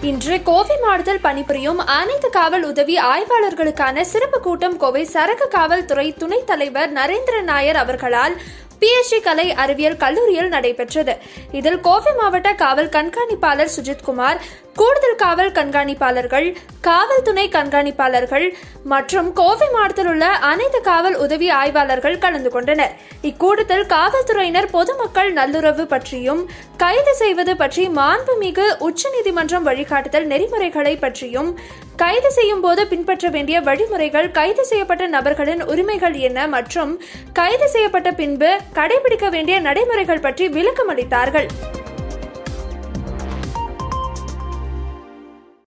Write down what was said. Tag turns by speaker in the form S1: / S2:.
S1: இன்று கோவை மாவட்டத்தில் பணிபுரியும் அனைத்து காவல் உதவி ஆய்வாளர்களுக்கான சிறப்பு கூட்டம் கோவை சரக்கு காவல்துறை துணைத் தலைவர் நரேந்திரன் நாயர் அவர்களால் பிஎஸ்சி கலை அறிவியல் கல்லூரியில் நடைபெற்றது இதில் கோவை மாவட்ட காவல் கண்காணிப்பாளர் சுஜித்குமார் கூடுதல் காவல் கண்காணிப்பாளர்கள் காவல் துணை கண்காணிப்பாளர்கள் மற்றும் கோவை மாவட்டத்தில் உள்ள அனைத்து காவல் உதவி ஆய்வாளர்கள் கலந்து கொண்டனர் இக்கூட்டத்தில் காவல்துறையினர் பொதுமக்கள் நல்லுறவு பற்றியும் கைது செய்வது பற்றி மாண்புமிகு உச்சநீதிமன்றம் வழிகாட்டுதல் நெறிமுறைகளை பற்றியும் கைது செய்யும் போது பின்பற்ற வேண்டிய வழிமுறைகள் கைது செய்யப்பட்ட நபர்களின் உரிமைகள் என்ன மற்றும் கைது செய்யப்பட்ட பின்பு கடைபிடிக்க வேண்டிய நடைமுறைகள் பற்றி விளக்கம் அளித்தார்கள்